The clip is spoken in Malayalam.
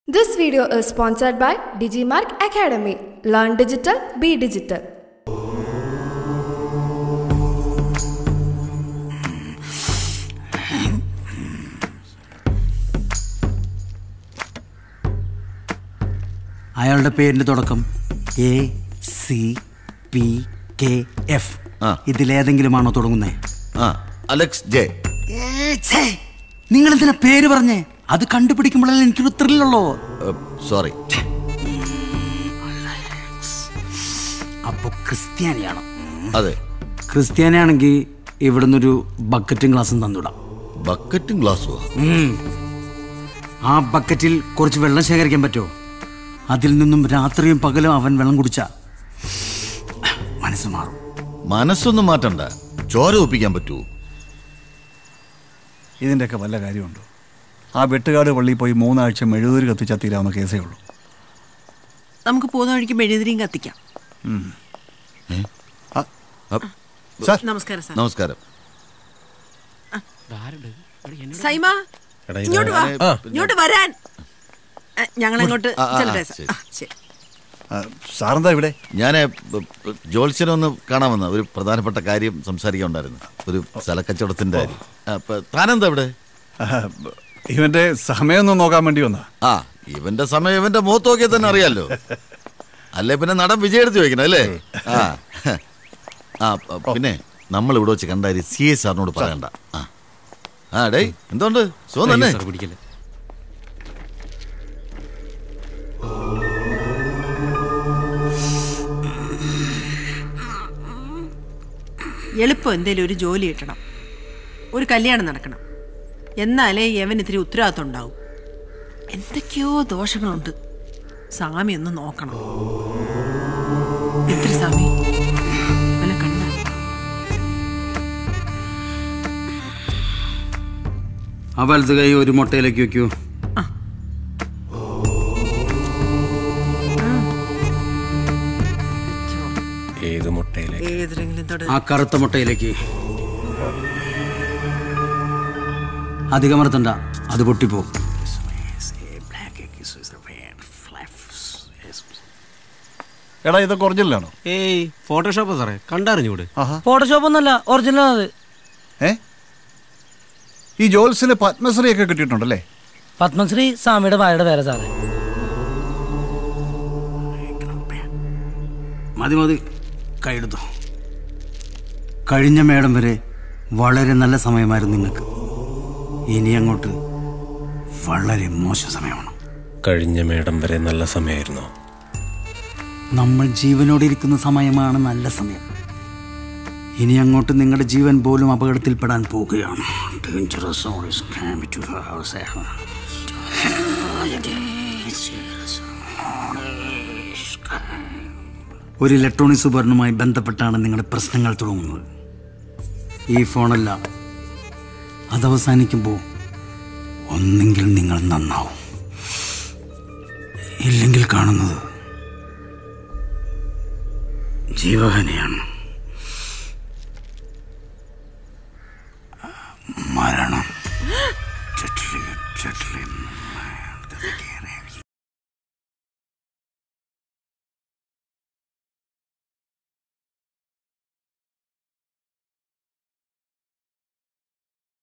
This video is sponsored by Digimark Academy. Learn digital, be digital. അയാളുടെ പേരിന്റെ തുടക്കം A C P K F ആ. ഇതിലേതെങ്കിലുമാണോ തുടങ്ങുന്നേ ആ അലക്സ് ജെ നിങ്ങൾ എന്തിനാ പേര് പറഞ്ഞേ അത് കണ്ടുപിടിക്കുമ്പോഴല്ലേ എനിക്കൊരു ത്രില്ലുള്ളൂ സോറി അപ്പൊ ക്രിസ്ത്യാനിയാണ് അതെ ക്രിസ്ത്യാനിയാണെങ്കിൽ ഇവിടുന്ന് ഒരു ബക്കറ്റും ഗ്ലാസും തന്നിടാം ബക്കറ്റും ഗ്ലാസ്സും ആ ബക്കറ്റിൽ കുറച്ച് വെള്ളം ശേഖരിക്കാൻ പറ്റുമോ അതിൽ നിന്നും രാത്രിയും പകലും അവൻ വെള്ളം കുടിച്ച മനസ്സ് മാറും മനസ്സൊന്നും മാറ്റണ്ട ചോര ഒപ്പിക്കാൻ പറ്റുമോ ഇതിൻ്റെയൊക്കെ വല്ല കാര്യമുണ്ടോ ആ വെട്ടുകാട് പള്ളിയിൽ പോയി മൂന്നാഴ്ച മെഴുകുതിരി കത്തിച്ചാൽ തീരാവുന്ന കേസേ ഉള്ളൂ നമുക്ക് പോകുന്ന വഴിക്ക് മെഴുതിരിയും കത്തിക്കാം അപ്പ്, സാർ നമസ്കാരം സാർ നമസ്കാരം സൈമ ഇങ്ങോട്ട് വാ ഇങ്ങോട്ട് വരാൻ ഞങ്ങൾ അങ്ങോട്ട് ആ, ആ, ചെല്ലട്ടെ ശരി. സാർ ആ, ശരി ആ, സാറെന്താ ഇവിടെ ഞാൻ ജോത്സ്യനെ ഒന്ന് കാണാൻ വന്ന ഒരു പ്രധാനപ്പെട്ട കാര്യം സംസാരിക്കാൻ ഉണ്ടായിരുന്നു ഒരു സ്ഥലക്കച്ചവടത്തിന്റെ കാര്യം ആ, അപ്പൊ താനെന്താ ഇവിടെ ആ, ഇവന്റെ സമയമൊന്നും നോക്കാൻ വേണ്ടി വന്നാ ആ ഇവന്റെ സമയം ഇവന്റെ മുഖത്ത് നോക്കിയാൽ തന്നെ അറിയാലോ അല്ലേ പിന്നെ നടൻ വിജയെടുത്ത് ചോദിക്കണം അല്ലേ ആ ആ പ- പിന്നെ നമ്മൾ ഇവിടെ വെച്ച് കണ്ടാരി സി എ സാറിനോട് പറയണ്ട ആ ആ ഡേ എന്തുകൊണ്ട് സുഖം തന്നെ എളുപ്പം എന്തേലും ഒരു ജോലി കിട്ടണം ഒരു കല്യാണം നടക്കണം എന്നാലേ യവൻ ഇത്തിരി ഉത്തരവാദിത്വം ഉണ്ടാവും എന്തൊക്കെയോ ദോഷങ്ങളുണ്ട് സ്വാമി ഒന്ന് നോക്കണം എത്ര സ്വാമി വല്ല കണ്ട ആ വലത് കൈ ഒരു മുട്ടയിലേക്ക് വെക്കൂ ഏത് മുട്ടയിലെ ഏതെങ്കിലും തൊട ആ കറുത്ത മുട്ടയിലേക്ക് അധികമർത്തണ്ട അത് പൊട്ടിപ്പോ എടാ ഇതൊക്കെ ഒറിജിനലാണോ ഏയ് ഫോട്ടോഷോപ്പാ സാറേ കണ്ടറിഞ്ഞൂടെ ആഹാ ഫോട്ടോഷോപ്പ് ഒന്നല്ല ഒറിജിനൽ അത് ഏ ഈ ജോൽസിന് പത്മശ്രീ ഒക്കെ കിട്ടിയിട്ടുണ്ടല്ലേ പത്മശ്രീ സ്വാമിയുടെ ഭാര്യയുടെ പേര് സാറേ മതി മതി കൈയെടുത്തു കഴിഞ്ഞ മേടം വരെ വളരെ നല്ല സമയമായിരുന്നു നിങ്ങൾക്ക് ഇനി അങ്ങോട്ട് വളരെ മോശം സമയമാണ് കഴിഞ്ഞ മേടം വരെ നല്ല സമയമായിരുന്നു നമ്മൾ ജീവനോടെ ഇരിക്കുന്ന സമയമാണ് നല്ല സമയം ഇനി അങ്ങോട്ട് നിങ്ങളുടെ ജീവൻ പോലും അപകടത്തിൽപ്പെടാൻ പോവുകയാണ് Dangerous always come to house. ഒരു ഇലക്ട്രോണിക് ഉപകരണവുമായി ബന്ധപ്പെട്ടാണ് നിങ്ങളുടെ പ്രശ്നങ്ങൾ തുടങ്ങുന്നത് ഈ ഫോണല്ല അത് അവസാനിക്കുമ്പോൾ ഒന്നെങ്കിൽ നിങ്ങൾ നന്നാവും ഇല്ലെങ്കിൽ കാണുന്നത് ജീവഹനയാണ്